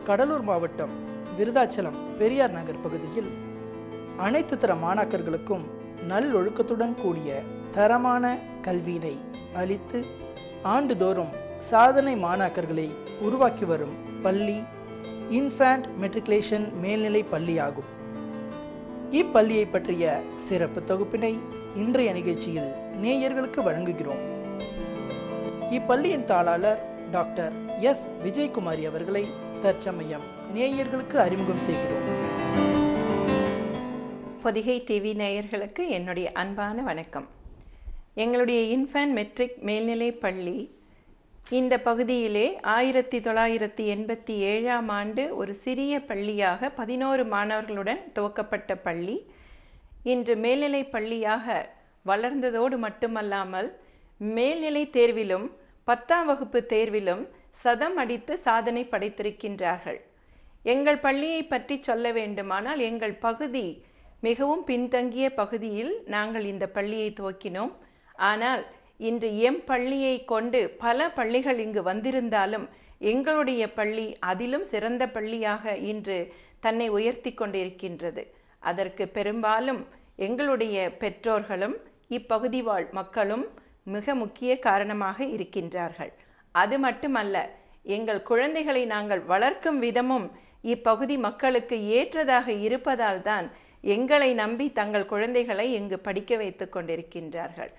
கடலூர் மாவட்டம் விருதாச்சலம் பெரியார் நகர் பகுதியில் அனைத்து தர மாணாக்கர்களுக்கும் நல்லொழுக்கத்துடன் கூடிய தரமான கல்வியினை அளித்து ஆண்டுதோறும் சாதனை மாணாக்கர்களை உருவாக்கி வரும் பள்ளி இன்ஃபேண்ட் மெட்ரிகுலேஷன் மேல்நிலை பள்ளியாகும் இப்பள்ளியை பற்றிய சிறப்பு தொகுப்பினை இன்றைய நிகழ்ச்சியில் நேயர்களுக்கு வழங்குகிறோம் இப்பள்ளியின் தாளாளர் டாக்டர் எஸ் விஜயகுமாரி அவர்களை தற்சமயம் நேயர்களுக்கு அறிமுகம் செய்கிறோம் பொதிகை டிவி நேயர்களுக்கு என்னுடைய அன்பான வணக்கம் எங்களுடைய இன்ஃபேன் மெட்ரிக் மேல்நிலைப் பள்ளி இந்த பகுதியிலே ஆயிரத்தி தொள்ளாயிரத்தி எண்பத்தி ஏழாம் ஆண்டு ஒரு சிறிய பள்ளியாக பதினோரு மாணவர்களுடன் துவக்கப்பட்ட பள்ளி இன்று மேல்நிலைப் பள்ளியாக வளர்ந்ததோடு மட்டுமல்லாமல் மேல்நிலை தேர்விலும் பத்தாம் வகுப்பு தேர்விலும் சதம் அடித்து சாதனை படைத்திருக்கின்றார்கள் எங்கள் பள்ளியை பற்றி சொல்ல வேண்டுமானால் எங்கள் பகுதி மிகவும் பின்தங்கிய பகுதியில் நாங்கள் இந்த பள்ளியை துவக்கினோம் ஆனால் இன்று எம் பள்ளியை கொண்டு பல பள்ளிகள் இங்கு வந்திருந்தாலும் எங்களுடைய பள்ளி அதிலும் சிறந்த பள்ளியாக இன்று தன்னை உயர்த்தி கொண்டிருக்கின்றது அதற்கு பெரும்பாலும் எங்களுடைய பெற்றோர்களும் இப்பகுதி வாழ் மக்களும் மிக முக்கிய காரணமாக இருக்கின்றார்கள் அது மட்டுமல்ல எங்கள் குழந்தைகளை நாங்கள் வளர்க்கும் விதமும் இப்பகுதி மக்களுக்கு ஏற்றதாக இருப்பதால் தான் எங்களை நம்பி தங்கள் குழந்தைகளை இங்கு படிக்க வைத்து கொண்டிருக்கின்றார்கள்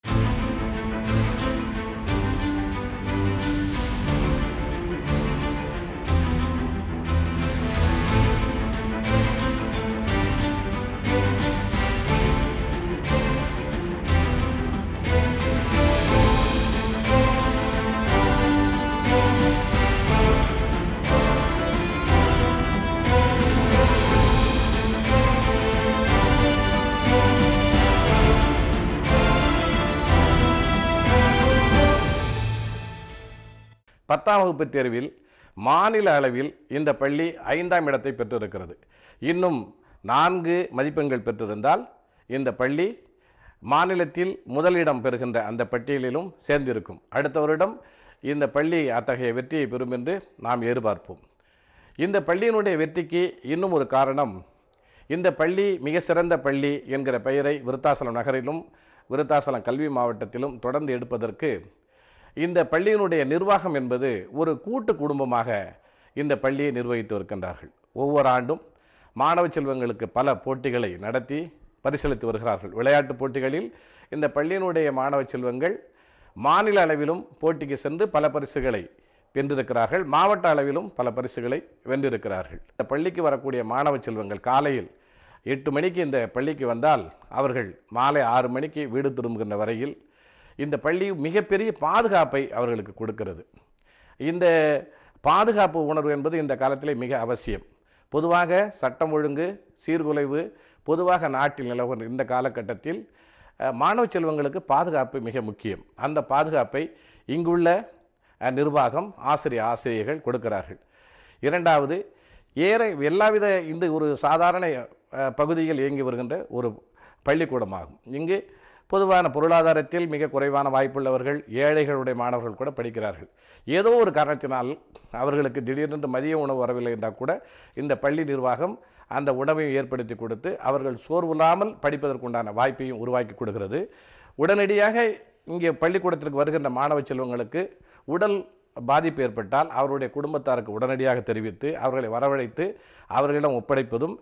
பத்தாம் வகுப்பு தேர்வில் மாநில அளவில் இந்த பள்ளி ஐந்தாம் இடத்தை பெற்றிருக்கிறது இன்னும் நான்கு மதிப்பெண்கள் பெற்றிருந்தால் இந்த பள்ளி மாநிலத்தில் முதலிடம் பெறுகின்ற அந்த பட்டியலிலும் சேர்ந்திருக்கும் அடுத்த வருடம் இந்த பள்ளி அத்தகைய வெற்றியை பெறும் என்று நாம் எதிர்பார்ப்போம் இந்த பள்ளியினுடைய வெற்றிக்கு இன்னும் ஒரு காரணம் இந்த பள்ளி மிக சிறந்த பள்ளி என்கிற பெயரை விருத்தாசலம் நகரிலும் விருத்தாசலம் கல்வி மாவட்டத்திலும் தொடர்ந்து எடுப்பதற்கு இந்த பள்ளியினுடைய நிர்வாகம் என்பது ஒரு கூட்டு குடும்பமாக இந்த பள்ளியை நிர்வகித்து வருகின்றார்கள் ஒவ்வொரு ஆண்டும் மாணவ செல்வங்களுக்கு பல போட்டிகளை நடத்தி பரிசளித்து வருகிறார்கள் விளையாட்டுப் போட்டிகளில் இந்த பள்ளியினுடைய மாணவ செல்வங்கள் மாநில அளவிலும் போட்டிக்கு சென்று பல பரிசுகளை வென்றிருக்கிறார்கள் மாவட்ட அளவிலும் பல பரிசுகளை வென்றிருக்கிறார்கள் இந்த பள்ளிக்கு வரக்கூடிய மாணவ செல்வங்கள் காலையில் எட்டு மணிக்கு இந்த பள்ளிக்கு வந்தால் அவர்கள் மாலை ஆறு மணிக்கு வீடு திரும்புகின்ற வரையில் இந்த பள்ளி மிகப்பெரிய பாதுகாப்பை அவர்களுக்கு கொடுக்கிறது இந்த பாதுகாப்பு உணர்வு என்பது இந்த காலத்தில் மிக அவசியம் பொதுவாக சட்டம் ஒழுங்கு சீர்குலைவு பொதுவாக நாட்டில் நிலவும் இந்த காலகட்டத்தில் அஹ், மாணவ செல்வங்களுக்கு பாதுகாப்பு மிக முக்கியம் அந்த பாதுகாப்பை இங்குள்ள அஹ், நிர்வாகம் ஆசிரியர் ஆசிரியர்கள் கொடுக்கிறார்கள் இரண்டாவது ஏற எல்லாவித இந்த ஒரு சாதாரண அஹ், பகுதியில் இயங்கி வருகின்ற ஒரு பள்ளிக்கூடமாகும் இங்கு பொதுவான பொருளாதாரத்தில் மிக குறைவான வாய்ப்புள்ளவர்கள் ஏழைகளுடைய மாணவர்கள் கூட படிக்கிறார்கள் ஏதோ ஒரு காரணத்தினால் அவர்களுக்கு திடீரென்று மதிய உணவு வரவில்லை என்றால் கூட இந்த பள்ளி நிர்வாகம் அந்த உணவையும் ஏற்படுத்தி கொடுத்து அவர்கள் சோர்வில்லாமல் படிப்பதற்குண்டான வாய்ப்பையும் உருவாக்கி கொடுக்கிறது உடனடியாக இங்கே பள்ளிக்கூடத்திற்கு வருகின்ற மாணவ செல்வங்களுக்கு உடல் பாதிப்பு ஏற்பட்டால் அவருடைய குடும்பத்தாருக்கு உடனடியாக தெரிவித்து அவர்களை வரவழைத்து அவர்களிடம் ஒப்படைப்பதும்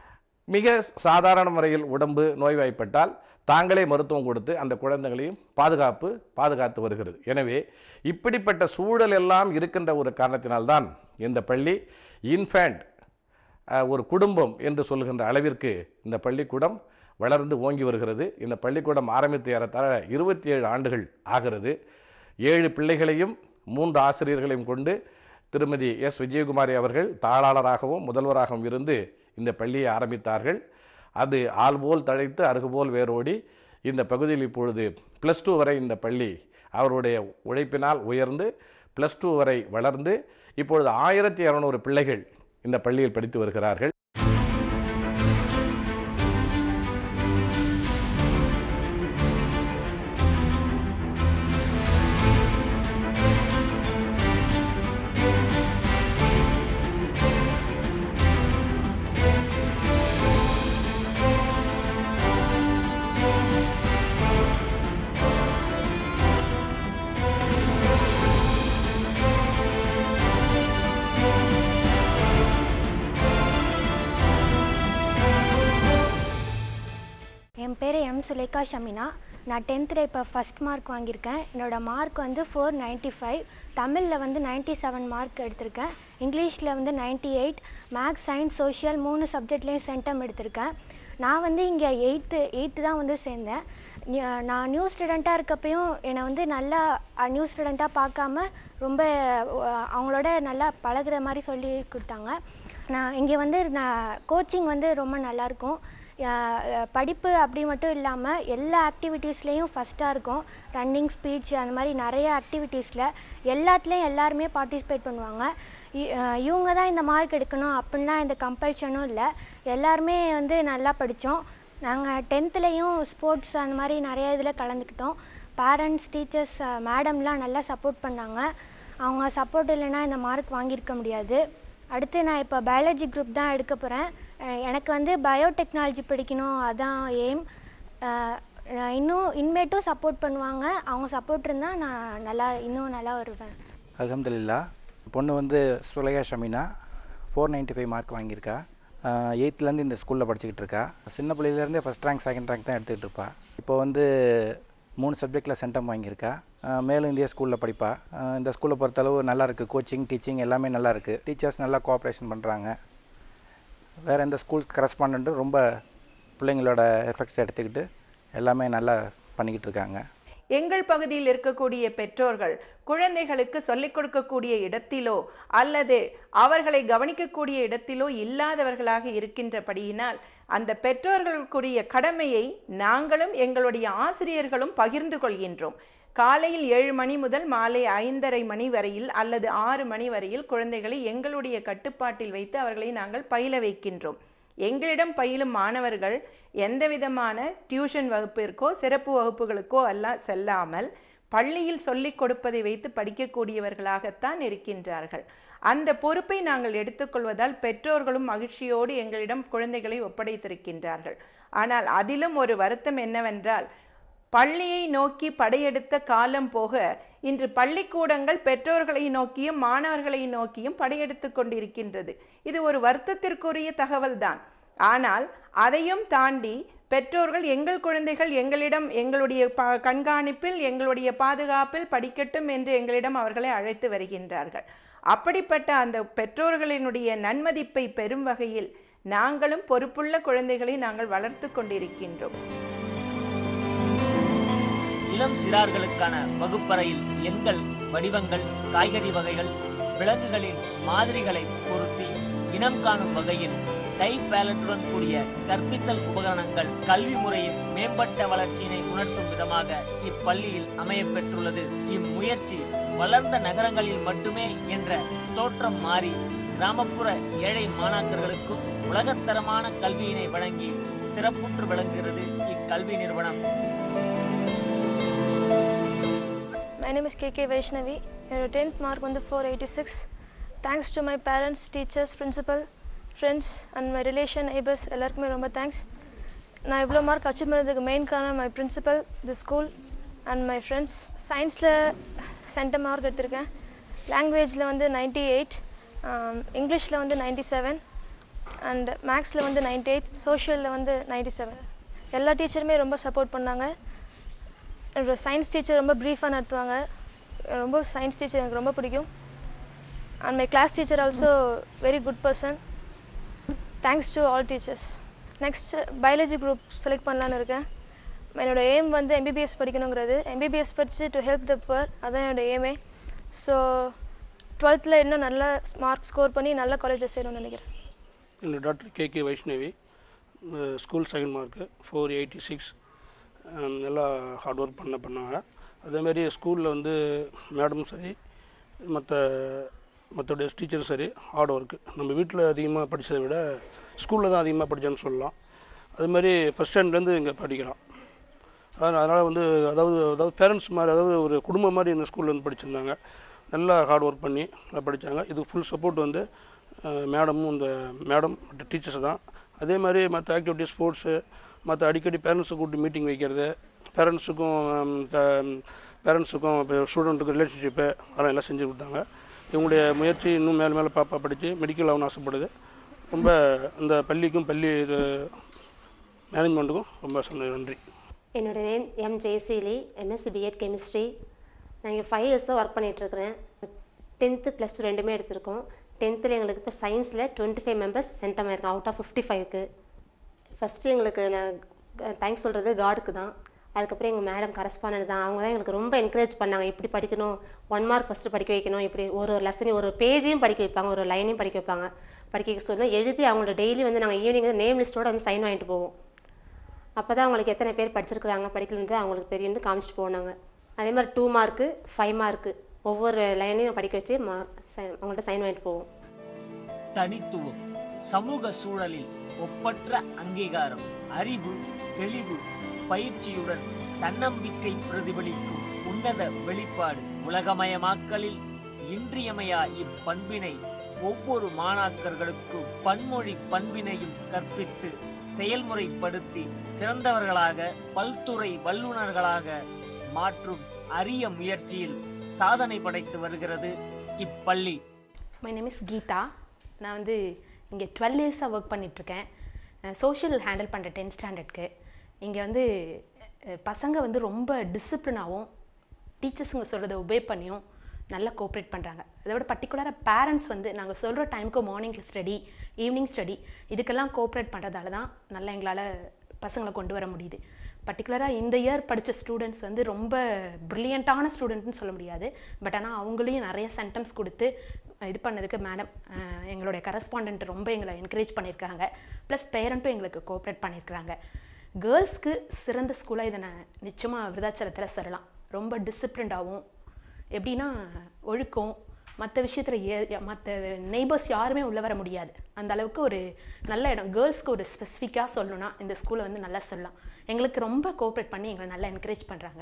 மிக சாதாரண முறையில் உடம்பு நோய்வாய்ப்பட்டால் தாங்களே மருத்துவம் கொடுத்து அந்த குழந்தைகளையும் பாதுகாப்பு பாதுகாத்து வருகிறது எனவே இப்படிப்பட்ட சூழல் எல்லாம் இருக்கின்ற ஒரு காரணத்தினால்தான் இந்த பள்ளி இன்ஃபேண்ட் ஒரு குடும்பம் என்று சொல்கின்ற அளவிற்கு இந்த பள்ளிக்கூடம் வளர்ந்து ஓங்கி வருகிறது இந்த பள்ளிக்கூடம் ஆரம்பித்து ஏறத்தாழ இருபத்தி ஏழு ஆண்டுகள் ஆகிறது ஏழு பிள்ளைகளையும் மூன்று ஆசிரியர்களையும் கொண்டு திருமதி எஸ் விஜயகுமாரி அவர்கள் தாளாளராகவும் முதல்வராகவும் இருந்து இந்த பள்ளியை ஆரம்பித்தார்கள் அது ஆள்போல் தழைத்து அருகுபோல் வேரோடி இந்த பகுதியில் இப்பொழுது ப்ளஸ் டூ வரை இந்த பள்ளி அவருடைய உழைப்பினால் உயர்ந்து ப்ளஸ் டூ வரை வளர்ந்து இப்பொழுது ஆயிரத்தி இரநூறு பிள்ளைகள் இந்த பள்ளியில் படித்து வருகிறார்கள் ஐம் சுலேகா ஷமினா நான் டென்த்தில் இப்போ ஃபஸ்ட் மார்க் வாங்கியிருக்கேன் என்னோடய மார்க் வந்து ஃபோர் நைன்ட்டி ஃபைவ் தமிழில் வந்து 97 செவன் மார்க் எடுத்திருக்கேன் இங்கிலீஷில் வந்து 98 எயிட் மேக்ஸ் சயின்ஸ் சோஷியல் மூணு சப்ஜெக்ட்லேயும் சென்டம் எடுத்திருக்கேன் நான் வந்து இங்கே எயித்து எயித்து தான் வந்து சேர்ந்தேன் நியூ- நான் நியூ ஸ்டூடெண்ட்டாக இருக்கப்பையும் என்னை வந்து நல்லா நியூ ஸ்டூடெண்ட்டாக பார்க்காம ரொம்ப அஹ், அவங்களோட நல்லா பழகுற மாதிரி சொல்லி கொடுத்தாங்க நான் இங்கே வந்து நான் கோச்சிங் வந்து ரொம்ப நல்லாயிருக்கும் அஹ், அஹ், படிப்பு அப்படி மட்டும் இல்லாமல் எல்லா ஆக்டிவிட்டீஸ்லேயும் ஃபஸ்ட்டாக இருக்கும் ரன்னிங் ஸ்பீச் அந்த மாதிரி நிறைய ஆக்டிவிட்டீஸில் எல்லாத்துலேயும் எல்லாருமே பார்ட்டிசிபேட் பண்ணுவாங்க இ- அஹ், இவங்க தான் இந்த மார்க் எடுக்கணும் அப்படின்லாம் எந்த கம்பல்ஷனும் இல்லை எல்லாருமே வந்து நல்லா படித்தோம் நாங்கள் டென்த்துலேயும் ஸ்போர்ட்ஸ் அந்த மாதிரி நிறைய இதில் கலந்துக்கிட்டோம் பேரண்ட்ஸ் டீச்சர்ஸ் மேடம்லாம் நல்லா சப்போர்ட் பண்ணாங்க அவங்க சப்போர்ட் இல்லைன்னா இந்த மார்க் வாங்கியிருக்க முடியாது அடுத்து நான் இப்போ பயாலஜி குரூப் தான் எடுக்க போகிறேன் எனக்கு வந்து பயோடெக்னாலஜி படிக்கணும் அதான் எய்ம் இன்னும் இனிமேட்டும் சப்போர்ட் பண்ணுவாங்க அவங்க சப்போர்ட் இருந்தால் நான் நல்லா இன்னும் நல்லா வருவேன் அல்ஹம்துலில்லா பொண்ணு வந்து Sulaiya Shamina four ninety five mark வாங்கியிருக்கா எயித்துலேருந்து இந்த ஸ்கூலில் படிச்சுக்கிட்டு இருக்கா சின்ன பிள்ளையிலேருந்தே ஃபஸ்ட் ரேங்க் செகண்ட் ரேங்க் தான் எடுத்துக்கிட்டு இருப்பா இப்போ வந்து மூணு சப்ஜெக்டில் சென்டம் வாங்கியிருக்கா ஆஹ் மேலும் இந்திய ஸ்கூலில் படிப்பா ஆஹ் இந்த ஸ்கூலை பொறுத்தளவு நல்லா இருக்குது கோச்சிங் டீச்சிங் எல்லாமே நல்லா இருக்குது டீச்சர்ஸ் நல்லா கோஆப்ரேஷன் பண்ணுறாங்க வேறு எந்த ஸ்கூல் கரஸ்பாண்டும் ரொம்ப பிள்ளைங்களோட எஃபெக்ட்ஸ் எடுத்துக்கிட்டு எல்லாமே நல்லா பண்ணிக்கிட்டு இருக்காங்க எங்கள் பகுதியில் இருக்கக்கூடிய பெற்றோர்கள் குழந்தைகளுக்கு சொல்லிக் கொடுக்கக்கூடிய இடத்திலோ அல்லது அவர்களை கவனிக்கக்கூடிய இடத்திலோ இல்லாதவர்களாக இருக்கின்றபடியினால் அந்த பெற்றோர்களுக்குரிய கடமையை நாங்களும் எங்களுடைய ஆசிரியர்களும் பகிர்ந்து கொள்கின்றோம் காலையில் ஏழு மணி முதல் மாலை ஐந்தரை மணி வரையில் அல்லது ஆறு மணி வரையில் குழந்தைகளை எங்களுடைய கட்டுப்பாட்டில் வைத்து அவர்களை நாங்கள் பயில வைக்கின்றோம் எங்களிடம் பயிலும் மாணவர்கள் எந்த விதமான டியூஷன் வகுப்பிற்கோ சிறப்பு வகுப்புகளுக்கோ அல்ல செல்லாமல் பள்ளியில் சொல்லிக் கொடுப்பதை வைத்து படிக்கக்கூடியவர்களாகத்தான் இருக்கின்றார்கள் அந்த பொறுப்பை நாங்கள் எடுத்துக்கொள்வதால் பெற்றோர்களும் மகிழ்ச்சியோடு எங்களிடம் குழந்தைகளை ஒப்படைத்திருக்கின்றார்கள் ஆனால் அதிலும் ஒரு வருத்தம் என்னவென்றால் பள்ளியை நோக்கி படையெடுத்த காலம் போக இன்று பள்ளிக்கூடங்கள் பெற்றோர்களை நோக்கியும் மாணவர்களை நோக்கியும் படையெடுத்து கொண்டிருக்கின்றது இது ஒரு வருத்தத்திற்குரிய தகவல்தான் ஆனால் அதையும் தாண்டி பெற்றோர்கள் எங்கள் குழந்தைகள் எங்களிடம் எங்களுடைய ப கண்காணிப்பில் எங்களுடைய பாதுகாப்பில் படிக்கட்டும் என்று எங்களிடம் அவர்களை அழைத்து வருகின்றார்கள் அப்படிப்பட்ட அந்த பெற்றோர்களினுடைய நன்மதிப்பை பெறும் வகையில் நாங்களும் பொறுப்புள்ள குழந்தைகளை நாங்கள் வளர்த்து கொண்டிருக்கின்றோம் இளம் சிறார்களுக்கான வகுப்பறையில் எண்கள் வடிவங்கள் காய்கறி வகைகள் விலங்குகளின் மாதிரிகளை பொருத்தி இனம் காணும் வகையில் கை பேலட்டுடன் கூடிய கற்பித்தல் உபகரணங்கள் கல்வி முறையின் மேம்பட்ட வளர்ச்சியினை உணர்த்தும் விதமாக இப்பள்ளியில் அமையப்பெற்றுள்ளது இம்முயற்சி வளர்ந்த நகரங்களில் மட்டுமே என்ற தோற்றம் மாறி கிராமப்புற ஏழை மாணாக்கர்களுக்கும் உலகத்தரமான கல்வியினை வழங்கி சிறப்புற்று விளங்குகிறது இக்கல்வி நிறுவனம் My name is KK Vaishnavi. என்னோட டென்த் மார்க் வந்து four eighty six thanks to my parents teachers principal friends and my relation neighbours எல்லாருக்குமே ரொம்ப தேங்க்ஸ் நான் இவ்வளோ மார்க் அச்சீவ் பண்ணதுக்கு மெயின் காரணம் my principal the school and my friends சயின்ஸில் centum mark எடுத்திருக்கேன் லாங்குவேஜில் வந்து நைன்ட்டி எயிட் இங்கிலீஷில் வந்து நைன்ட்டி செவன் அண்ட் மேக்ஸில் வந்து நைன்ட்டி எயிட் சோஷியலில் வந்து நைன்ட்டி செவன் எல்லா டீச்சருமே ரொம்ப சப்போர்ட் பண்ணாங்க என்னோட சயின்ஸ் டீச்சர் ரொம்ப ப்ரீஃபாக நடத்துவாங்க ரொம்ப சயின்ஸ் டீச்சர் எனக்கு ரொம்ப பிடிக்கும் and my class teacher also very good person thanks to all teachers next biology group select பண்ணலான்னு இருக்கேன் என்னோட எய்ம் வந்து எம்பிபிஎஸ் படிக்கணுங்கிறது எம்பிபிஎஸ் படித்து டு ஹெல்ப் த புவர் அதான் என்னோட எய்மே ஸோ டுவெல்த்தில் இன்னும் நல்ல மார்க் ஸ்கோர் பண்ணி நல்ல காலேஜில் சேரணும்னு நினைக்கிறேன் என்னோட doctor K K Vaishnavi school second mark four eighty six நல்லா ஹார்ட் ஒர்க் பண்ண பண்ணாங்க அதேமாரி ஸ்கூலில் வந்து மேடமும் சரி மற்ற மற்ற டீச்சரும் சரி ஹார்ட் ஒர்க்கு நம்ம வீட்டில் அதிகமாக படித்ததை விட ஸ்கூலில் தான் அதிகமாக படித்தேன்னு சொல்லலாம் அதுமாதிரி ஃபஸ்ட் ஸ்டாண்ட்லேருந்து இங்கே படிக்கலாம் அதனால் அதனால் வந்து அதாவது அதாவது பேரண்ட்ஸ் மாதிரி அதாவது ஒரு குடும்பம் மாதிரி இந்த ஸ்கூலில் வந்து படிச்சிருந்தாங்க நல்லா ஹார்ட் ஒர்க் பண்ணி நல்லா படித்தாங்க இது ஃபுல் சப்போர்ட் வந்து மேடமும் இந்த மேடம் மற்ற டீச்சர்ஸ் தான் அதே மாதிரி மற்ற ஆக்டிவிட்டி ஸ்போர்ட்ஸு மற்ற அடிக்கடி பேரண்ட்ஸை கூப்பிட்டு மீட்டிங் வைக்கிறது பேரண்ட்ஸுக்கும் பேரண்ட்ஸுக்கும் இப்போ ஸ்டூடெண்ட்டுக்கும் ரிலேஷன்ஷிப்பு அதெல்லாம் எல்லாம் செஞ்சு கொடுத்தாங்க இவங்களுடைய முயற்சி இன்னும் மேலே மேலே பாப்பா படித்து மெடிக்கல் ஆகணும்னு ஆசைப்படுது ரொம்ப இந்த பள்ளிக்கும் பள்ளி மேனேஜ்மெண்ட்டுக்கும் ரொம்ப சந்தோஷம் நன்றி என்னோட name M Jayaseeli MSc BEd chemistry நான் இங்கே ஃபைவ் இயர்ஸாக ஒர்க் பண்ணிகிட்ருக்கிறேன் டென்த்து ப்ளஸ் டூ ரெண்டுமே எடுத்திருக்கோம் டென்த்தில் எங்களுக்கு இப்போ சயின்ஸில் டுவெண்ட்டி ஃபைவ் மெம்பர்ஸ் சென்டம் ஆயிருக்கோம் அவுட் ஆஃப் ஃபிஃப்டி ஃபைவ்க்கு ஃபஸ்ட்டு எங்களுக்கு நான் தேங்க்ஸ் சொல்கிறது காடுக்கு தான் அதுக்கப்புறம் எங்கள் மேடம் கரஸ்பாண்டன்ட் தான் அவங்க தான் எங்களுக்கு ரொம்ப என்கரேஜ் பண்ணாங்க இப்படி படிக்கணும் ஒன் மார்க் ஃபஸ்ட்டு படிக்க வைக்கணும் இப்படி ஒரு ஒரு லெசனையும் ஒரு பேஜையும் படிக்க வைப்பாங்க ஒரு லைனையும் படிக்க வைப்பாங்க படிக்க வைக்க சொன்னால் எழுதி அவங்களோட டெய்லி வந்து நாங்கள் ஈவினிங் நேம் லிஸ்ட்டோட வந்து சைன் வாங்கிட்டு போவோம் அப்போ தான் அவங்களுக்கு எத்தனை பேர் படிச்சிருக்கிறாங்க படிக்கலன்றது அவங்களுக்கு தெரியும்னு காமிச்சிட்டு போனாங்க அதே மாதிரி டூ மார்க்கு ஃபைவ் மார்க்கு ஒவ்வொரு லைனையும் படிக்க வச்சு மா சை- அவங்கள்ட்ட சைன் வாங்கிட்டு போவோம் தனித்துவம் சமூக சூழலில் ஒப்பற்ற அங்கீகாரம் அறிவு தெளிவு பயிற்சியுடன் தன்னம்பிக்கை பிரதிபலிக்கும் உன்னத வெளிப்பாடு உலகமயமாக்கலில் இன்றியமையா இப்பண்பினை ஒவ்வொரு மாணாக்கர்களுக்கும் பன்மொழி பண்பினையும் கற்பித்து செயல்முறைப்படுத்தி சிறந்தவர்களாக பல்துறை வல்லுநர்களாக மாற்றும் அரிய முயற்சியில் சாதனை படைத்து வருகிறது இப்பள்ளி மை நேம் இஸ் கீதா நான் வந்து இங்கே டுவெல் இயர்ஸாக ஒர்க் பண்ணிகிட்ருக்கேன் சோஷியல் ஹேண்டில் பண்ணுறேன் டென்த் ஸ்டாண்டர்ட்க்கு இங்கே வந்து அஹ், பசங்க வந்து ரொம்ப டிசிப்ளினாகவும் டீச்சர்ஸுங்க சொல்கிறத ஒபே பண்ணியும் நல்லா கோஆப்ரேட் பண்ணுறாங்க அதை விட பர்டிகுலராக பேரண்ட்ஸ் வந்து நாங்கள் சொல்கிற டைமுக்கு மார்னிங் ஸ்டடி ஈவினிங் ஸ்டடி இதுக்கெல்லாம் கோஆப்ரேட் பண்ணுறதால தான் நல்லா எங்களால் பசங்களை கொண்டு வர முடியுது பர்டிகுலராக இந்த இயர் படித்த ஸ்டூடெண்ட்ஸ் வந்து ரொம்ப ப்ரில்லியண்ட்டான ஸ்டூடெண்ட்னு சொல்ல முடியாது பட் ஆனால் அவங்களையும் நிறைய சென்டம்ஸ் கொடுத்து இது பண்ணதுக்கு மேடம் எங்களுடைய கரஸ்பாண்டன்ட் ரொம்ப எங்களை என்கரேஜ் பண்ணியிருக்காங்க ப்ளஸ் பேரண்ட்டும் எங்களுக்கு கோஆப்ரேட் பண்ணியிருக்காங்க கேர்ள்ஸ்க்கு சிறந்த ஸ்கூலாக இதை நான் நிச்சயமாக விருதாச்சலத்தில் சொல்லலாம் ரொம்ப டிசிப்ளின்டாகவும் எப்படின்னா ஒழுக்கம் மற்ற விஷயத்தில் ஏ மற்ற நெய்பர்ஸ் யாருமே உள்ளே வர முடியாது அந்த அளவுக்கு ஒரு நல்ல இடம் கேர்ள்ஸ்க்கு ஒரு ஸ்பெசிஃபிக்காக சொல்லணும்னா இந்த ஸ்கூலை வந்து நல்லா சொல்லலாம் எங்களுக்கு ரொம்ப கோஆப்ரேட் பண்ணி எங்களை நல்லா என்கரேஜ் பண்ணுறாங்க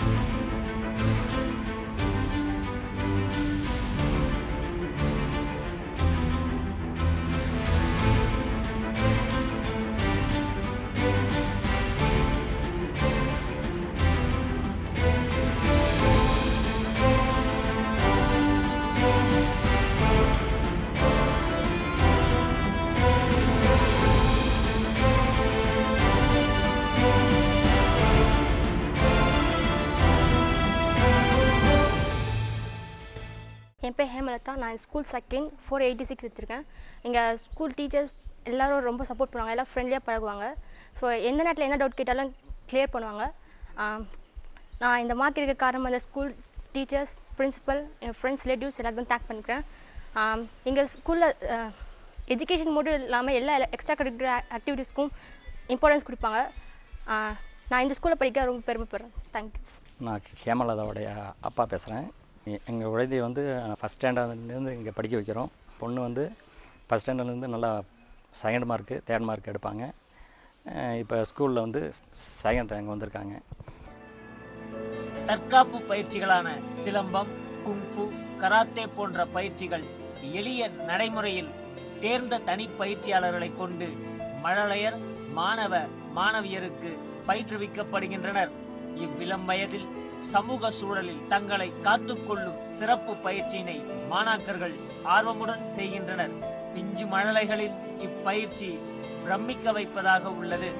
என் பேர் ஹேமலதா நான் school second four eighty six எடுத்திருக்கேன் எங்கள் ஸ்கூல் டீச்சர்ஸ் எல்லாரும் ரொம்ப சப்போர்ட் பண்ணுவாங்க எல்லாம் ஃப்ரெண்ட்லியாக பழகுவாங்க ஸோ எந்த நேரத்தில் என்ன டவுட் கேட்டாலும் கிளியர் பண்ணுவாங்க ஆம், நான் இந்த மார்க் இருக்க காரணம் அந்த ஸ்கூல் டீச்சர்ஸ் பிரின்சிபல் என் ஃப்ரெண்ட்ஸ் ரிலேட்டிவ்ஸ் எல்லாத்தையும் தேங்க் பண்ணிக்கிறேன் எங்கள் ஸ்கூலில் எஜுகேஷன் மட்டும் இல்லாமல் எல்லா எக்ஸ்ட்ரா கரிக்குலர் ஆக்டிவிட்டீஸ்க்கும் இம்பார்ட்டன்ஸ் கொடுப்பாங்க ஆ, நான் இந்த ஸ்கூலில் படிக்க ரொம்ப பெருமைப்படுறேன் தேங்க்யூ நான் ஹேமலதாவுடைய அப்பா பேசுகிறேன் எங்கள் குழந்தைய வந்து ஃபஸ்ட் ஸ்டாண்டர்ட்லேருந்து இங்கே படிக்க வைக்கிறோம் பொண்ணு வந்து ஃபஸ்ட் ஸ்டாண்டர்ட்லேருந்து நல்லா செகண்ட் மார்க்கு தேர்ட் மார்க் எடுப்பாங்க இப்போ ஸ்கூலில் வந்து செகண்ட் ரேங்க் வந்திருக்காங்க தற்காப்பு பயிற்சிகளான சிலம்பம் குங்ஃபு கராத்தே போன்ற பயிற்சிகள் எளிய நடைமுறையில் தேர்ந்த தனி பயிற்சியாளர்களை கொண்டு மழலையர் மாணவ மாணவியருக்கு பயிற்றுவிக்கப்படுகின்றனர் இவ்விளம் வயதில் சமூக சூழலில் தங்களை காத்துக்கொள்ளும் சிறப்பு பயிற்சியினை மாணாக்கர்கள் ஆர்வமுடன் செய்கின்றனர் பிஞ்சு மழலைகளில் இப்பயிற்சி பிரமிக்க வைப்பதாக உள்ளது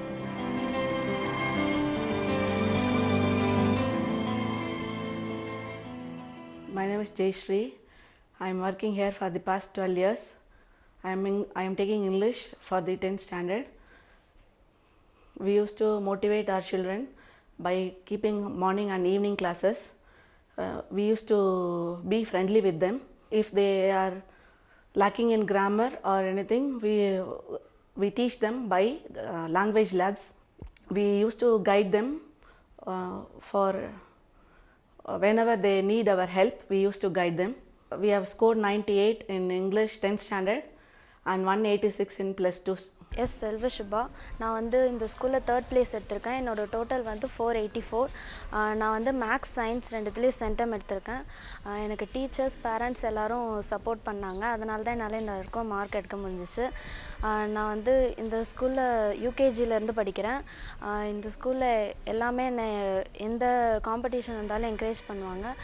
My name is Jayashree. I am working here for the past 12 years. I am, in, I am taking English for the 10th standard. We used to motivate our children by keeping morning and evening classes. Uh, we used to be friendly with them. If they are lacking in grammar or anything, we, we teach them by uh, language labs. We used to guide them uh, for uh, whenever they need our help, we used to guide them. We have scored 98 in English 10th standard and 186 in plus 2. S Selvasubha நான் வந்து இந்த ஸ்கூலில் third place எடுத்திருக்கேன் என்னோட total வந்து four eighty four நான் வந்து maths science ரெண்டுத்துலேயும் centum எடுத்திருக்கேன் ஆஹ் எனக்கு டீச்சர்ஸ் பேரண்ட்ஸ் எல்லாரும் சப்போர்ட் பண்ணாங்க அதனால தான் என்னால் இந்த வரைக்கும் மார்க் எடுக்க முடிஞ்சிச்சு ஆஹ் நான் வந்து இந்த ஸ்கூலில் யூகேஜிலேருந்து படிக்கிறேன் ஆஹ் இந்த ஸ்கூலில் எல்லாமே என்னை எந்த காம்படிஷன் இருந்தாலும் என்கரேஜ் பண்ணுவாங்க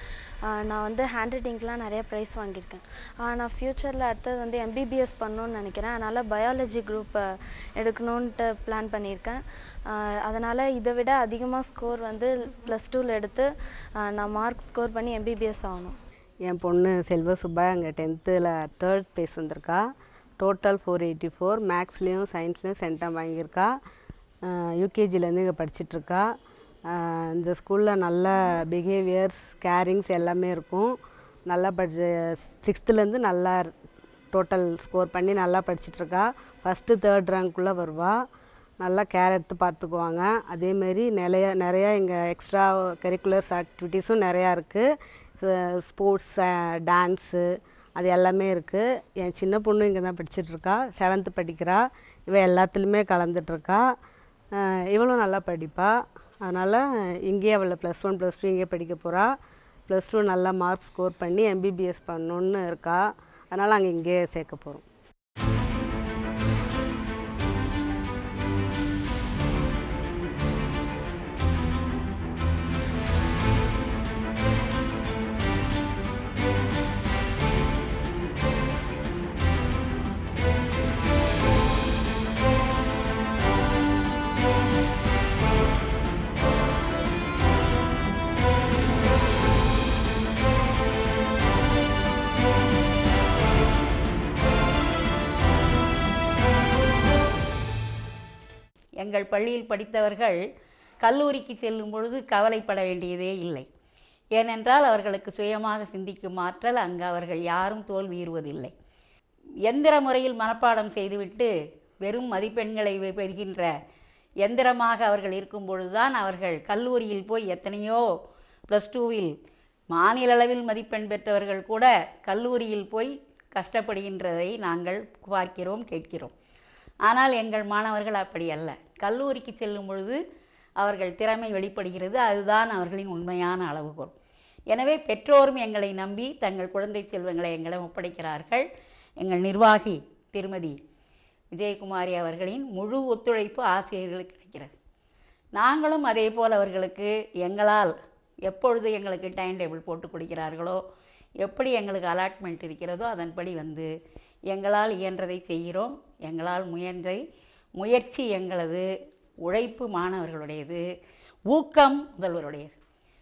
நான் வந்து ஹேண்ட் ரைட்டிங்க்கெலாம் நிறைய ப்ரைஸ் வாங்கியிருக்கேன் ஆஹ் நான் ஃப்யூச்சரில் அடுத்தது வந்து எம்பிபிஎஸ் பண்ணணும்னு நினைக்கிறேன் அதனால் பயாலஜி குரூப் எடுக்கணுன்ட்டு பிளான் பண்ணியிருக்கேன் அதனால் இதை விட அதிகமாக ஸ்கோர் வந்து ப்ளஸ் டூவில் எடுத்து ஆஹ் நான் மார்க் ஸ்கோர் பண்ணி எம்பிபிஎஸ் ஆகணும் என் பொண்ணு செல்வ சுப்பா அங்கே டென்த்தில் தேர்ட் ப்ளேஸ் வந்திருக்கா டோட்டல் ஃபோர் எயிட்டி ஃபோர் மேக்ஸ்லேயும் சயின்ஸ்லேயும் சென்டம் வாங்கியிருக்கா யூகேஜிலேருந்து இங்கே படிச்சிட்ருக்கா இந்த ஸ்கூலில் நல்ல பிஹேவியர்ஸ் கேரிங்ஸ் எல்லாமே இருக்கும் நல்லா படிச்ச சிக்ஸ்த்துலேருந்து நல்லா டோட்டல் ஸ்கோர் பண்ணி நல்லா படிச்சிட்ருக்கா ஃபஸ்ட்டு தேர்ட் ரேங்க்குள்ளே வருவாள் நல்லா கேர் எடுத்து பார்த்துக்குவாங்க அதேமாரி நிறைய நிறையா இங்கே எக்ஸ்ட்ரா கரிக்குலர்ஸ் ஆக்டிவிட்டீஸும் நிறையா இருக்குது ஸ்போர்ட்ஸ் டான்ஸு அது எல்லாமே இருக்குது என் சின்ன பொண்ணு இங்கே தான் படிச்சிட்ருக்கா செவன்த்து படிக்கிறா இவள் எல்லாத்துலேயுமே கலந்துட்ருக்கா இவளும் நல்லா படிப்பா அதனால் இங்கேயே அவளை ப்ளஸ் ஒன் ப்ளஸ் டூ இங்கே படிக்க போகிறா ப்ளஸ் டூ நல்லா மார்க் ஸ்கோர் பண்ணி எம்பிபிஎஸ் பண்ணணுன்னு இருக்கா அதனால் அங்கே இங்கேயே சேர்க்க போகிறோம் எங்கள் பள்ளியில் படித்தவர்கள் கல்லூரிக்கு செல்லும் பொழுது கவலைப்பட வேண்டியதே இல்லை ஏனென்றால் அவர்களுக்கு சுயமாக சிந்திக்கும் ஆற்றல் அங்கு அவர்கள் யாரும் தோல்வியுறுவதில்லை எந்திர முறையில் மனப்பாடம் செய்துவிட்டு வெறும் மதிப்பெண்களை பெ- பெறுகின்ற எந்திரமாக அவர்கள் இருக்கும் பொழுதுதான் அவர்கள் கல்லூரியில் போய் எத்தனையோ ப்ளஸ் டூவில் மாநில அளவில் மதிப்பெண் பெற்றவர்கள் கூட கல்லூரியில் போய் கஷ்டப்படுகின்றதை நாங்கள் பார்க்கிறோம் கேட்கிறோம் ஆனால் எங்கள் மாணவர்கள் அப்படி அல்ல கல்லூரிக்கு செல்லும் பொழுது அவர்கள் திறமை வெளிப்படுகிறது அதுதான் அவர்களின் உண்மையான அளவுகோல் எனவே பெற்றோரும் எங்களை நம்பி தங்கள் குழந்தை செல்வங்களை எங்களிடம் ஒப்படைக்கிறார்கள் எங்கள் நிர்வாகி திருமதி விஜயகுமாரி அவர்களின் முழு ஒத்துழைப்பு ஆசிரியர்களுக்கு கிடைக்கிறது நாங்களும் அதே போல் அவர்களுக்கு எங்களால் எப்பொழுது எங்களுக்கு டைம் டேபிள் போட்டு கொடுக்கிறார்களோ எப்படி எங்களுக்கு அலாட்மெண்ட் இருக்கிறதோ அதன்படி வந்து எங்களால் இயன்றதை செய்கிறோம் எங்களால் முயன்றை முயற்சி எங்களது உழைப்பு மாணவர்களுடையது ஊக்கம் முதல்வருடையது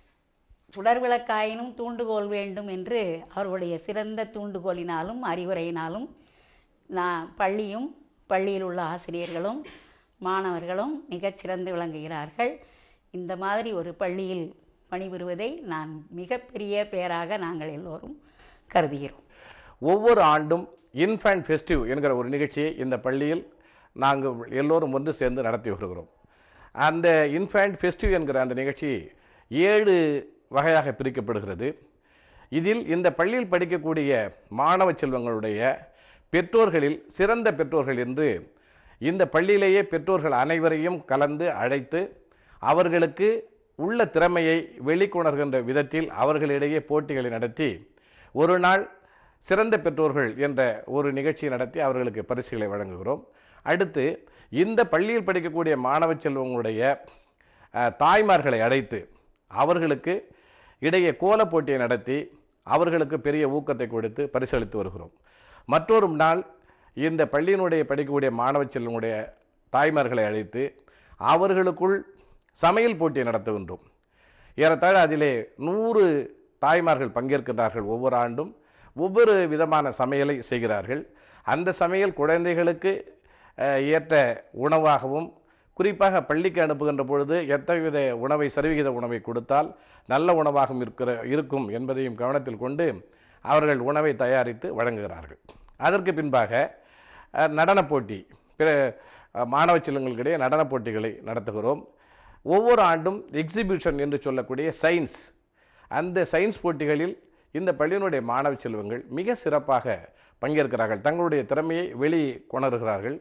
சுடர்விளக்காயினும் தூண்டுகோல் வேண்டும் என்று அவர்களுடைய சிறந்த தூண்டுகோலினாலும் அறிவுரையினாலும் நான் பள்ளியும் பள்ளியில் உள்ள ஆசிரியர்களும் மாணவர்களும் மிகச் சிறந்து விளங்குகிறார்கள் இந்த மாதிரி ஒரு பள்ளியில் பணிபுரிவதை நான் மிகப்பெரிய பேராக நாங்கள் எல்லோரும் கருதுகிறோம் ஒவ்வொரு ஆண்டும் இன்ஃபேண்ட் ஃபெஸ்டிவ் என்கிற ஒரு நிகழ்ச்சியை இந்த பள்ளியில் நாங்கள் எல்லோரும் ஒன்று சேர்ந்து நடத்தி வருகிறோம் அந்த இன்ஃபேண்ட் ஃபெஸ்டிவ் என்கிற அந்த நிகழ்ச்சி ஏழு வகையாக பிரிக்கப்படுகிறது இதில் இந்த பள்ளியில் படிக்கக்கூடிய மாணவ செல்வங்களுடைய பெற்றோர்களில் சிறந்த பெற்றோர்கள் என்று இந்த பள்ளியிலேயே பெற்றோர்கள் அனைவரையும் கலந்து அழைத்து அவர்களுக்கு உள்ள திறமையை வெளிக்கொணர்கின்ற விதத்தில் அவர்களிடையே போட்டிகளை நடத்தி ஒரு நாள் சிறந்த பெற்றோர்கள் என்ற ஒரு நிகழ்ச்சியை நடத்தி அவர்களுக்கு பரிசுகளை வழங்குகிறோம் அடுத்து இந்த பள்ளியில் படிக்கக்கூடிய மாணவ செல்வங்களுடைய அஹ், தாய்மார்களை அழைத்து அவர்களுக்கு இடையே கோலப் போட்டியை நடத்தி அவர்களுக்கு பெரிய ஊக்கத்தை கொடுத்து பரிசளித்து வருகிறோம் மற்றொரு நாள் இந்த பள்ளியினுடைய படிக்கக்கூடிய மாணவ செல்வங்களுடைய தாய்மார்களை அழைத்து அவர்களுக்குள் சமையல் போட்டியை நடத்துகின்றோம் ஏறத்தாழ அதிலே நூறு தாய்மார்கள் பங்கேற்கின்றார்கள் ஒவ்வொரு ஆண்டும் ஒவ்வொரு விதமான சமையலை செய்கிறார்கள் அந்த சமையல் குழந்தைகளுக்கு அஹ், ஏற்ற உணவாகவும் குறிப்பாக பள்ளிக்கு அனுப்புகின்ற பொழுது எத்தவித உணவை சரிவிகித உணவை கொடுத்தால் நல்ல உணவாகவும் இருக்கிற இருக்கும் என்பதையும் கவனத்தில் கொண்டு அவர்கள் உணவை தயாரித்து வழங்குகிறார்கள் அதற்கு பின்பாக அஹ், நடனப் போட்டி பிற அஹ், மாணவ செல்வங்களுக்கிடையே நடனப் போட்டிகளை நடத்துகிறோம் ஒவ்வொரு ஆண்டும் எக்ஸிபிஷன் என்று சொல்லக்கூடிய சயின்ஸ் அந்த சயின்ஸ் போட்டிகளில் இந்த பள்ளியினுடைய மாணவ செல்வங்கள் மிக சிறப்பாக பங்கேற்கிறார்கள் தங்களுடைய திறமையை வெளி கொணர்கிறார்கள்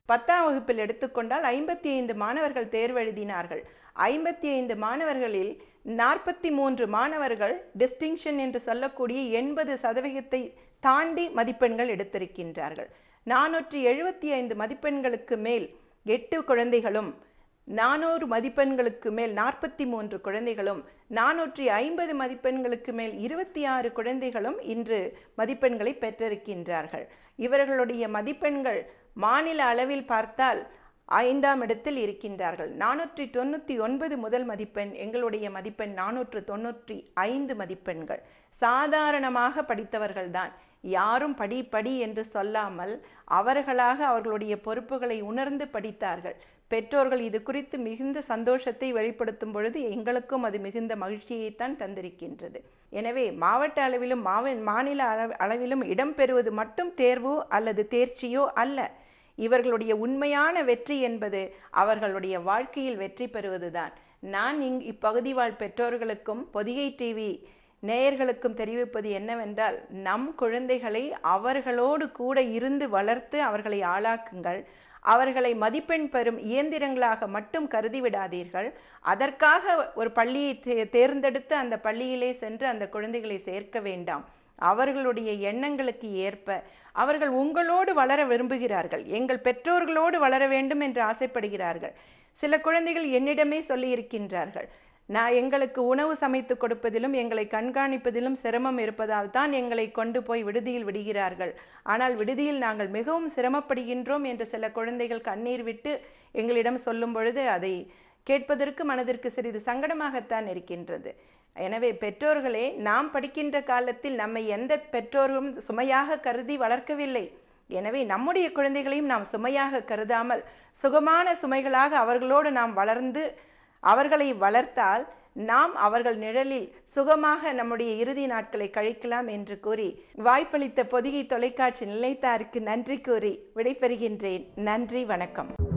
பத்தாம் வகுப்பில் எடுத்துக்கொண்டால் ஐம்பத்தி ஐந்து மாணவர்கள் தேர்வு எழுதினார்கள் ஐம்பத்தி ஐந்து மாணவர்களில் நாற்பத்தி மூன்று மாணவர்கள் டிஸ்டிங்ஷன் என்று சொல்லக்கூடிய எண்பது சதவிகிதத்தை தாண்டி மதிப்பெண்கள் எடுத்திருக்கின்றார்கள் நானூற்றி எழுபத்தி ஐந்து மதிப்பெண்களுக்கு மேல் எட்டு குழந்தைகளும் நானூறு மதிப்பெண்களுக்கு மேல் நாற்பத்தி மூன்று குழந்தைகளும் நானூற்றி ஐம்பது மதிப்பெண்களுக்கு மேல் இருபத்தி ஆறு குழந்தைகளும் இன்று மதிப்பெண்களை பெற்றிருக்கின்றார்கள் இவர்களுடைய மதிப்பெண்கள் மாநில அளவில் பார்த்தால் ஐந்தாம் இடத்தில் இருக்கின்றார்கள் நானூற்றி தொண்ணூற்றி ஒன்பது முதல் மதிப்பெண் எங்களுடைய மதிப்பெண் நானூற்று தொண்ணூற்றி ஐந்து மதிப்பெண்கள் சாதாரணமாக படித்தவர்கள்தான் யாரும் படி படி என்று சொல்லாமல் அவர்களாக அவர்களுடைய பொறுப்புகளை உணர்ந்து படித்தார்கள் பெற்றோர்கள் இது குறித்து மிகுந்த சந்தோஷத்தை வெளிப்படுத்தும் பொழுது எங்களுக்கும் அது மிகுந்த மகிழ்ச்சியைத்தான் தந்திருக்கின்றது எனவே மாவட்ட அளவிலும் மாவ மாநில அள- அளவிலும் இடம்பெறுவது மட்டும் தேர்வோ அல்லது தேர்ச்சியோ அல்ல இவர்களுடைய உண்மையான வெற்றி என்பது அவர்களுடைய வாழ்க்கையில் வெற்றி பெறுவதுதான் நான் இங் இப்பகுதி வாழ் பெற்றோர்களுக்கும் பொதிகை டிவி நேயர்களுக்கும் தெரிவிப்பது என்னவென்றால் நம் குழந்தைகளை அவர்களோடு கூட இருந்து வளர்த்து அவர்களை ஆளாக்குங்கள் அவர்களை மதிப்பெண் பெறும் இயந்திரங்களாக மட்டும் கருதி விடாதீர்கள் அதற்காக ஒரு பள்ளியை தே- தேர்ந்தெடுத்து அந்த பள்ளியிலே சென்று அந்த குழந்தைகளை சேர்க்க வேண்டாம் அவர்களுடைய எண்ணங்களுக்கு ஏற்ப அவர்கள் உங்களோடு வளர விரும்புகிறார்கள் எங்கள் பெற்றோர்களோடு வளர வேண்டும் என்று ஆசைப்படுகிறார்கள் சில குழந்தைகள் என்னிடமே சொல்லி இருக்கின்றார்கள் நான் எங்களுக்கு உணவு சமைத்து கொடுப்பதிலும் எங்களை கண்காணிப்பதிலும் சிரமம் இருப்பதால் தான் எங்களை கொண்டு போய் விடுதியில் விடுகிறார்கள் ஆனால் விடுதியில் நாங்கள் மிகவும் சிரமப்படுகின்றோம் என்று சில குழந்தைகள் கண்ணீர் விட்டு எங்களிடம் சொல்லும் பொழுது அதை கேட்பதற்கு மனதிற்கு சிறிது சங்கடமாகத்தான் இருக்கின்றது எனவே பெற்றோர்களே நாம் படிக்கின்ற காலத்தில் நம்மை எந்த பெற்றோரும் சுமையாக கருதி வளர்க்கவில்லை எனவே நம்முடைய குழந்தைகளையும் நாம் சுமையாக கருதாமல் சுகமான சுமைகளாக அவர்களோடு நாம் வளர்ந்து அவர்களை வளர்த்தால் நாம் அவர்கள் நிழலில் சுகமாக நம்முடைய இறுதி நாட்களை கழிக்கலாம் என்று கூறி வாய்ப்பளித்த பொதிகை தொலைக்காட்சி நிலைத்தாருக்கு நன்றி கூறி விடைபெறுகின்றேன் நன்றி வணக்கம்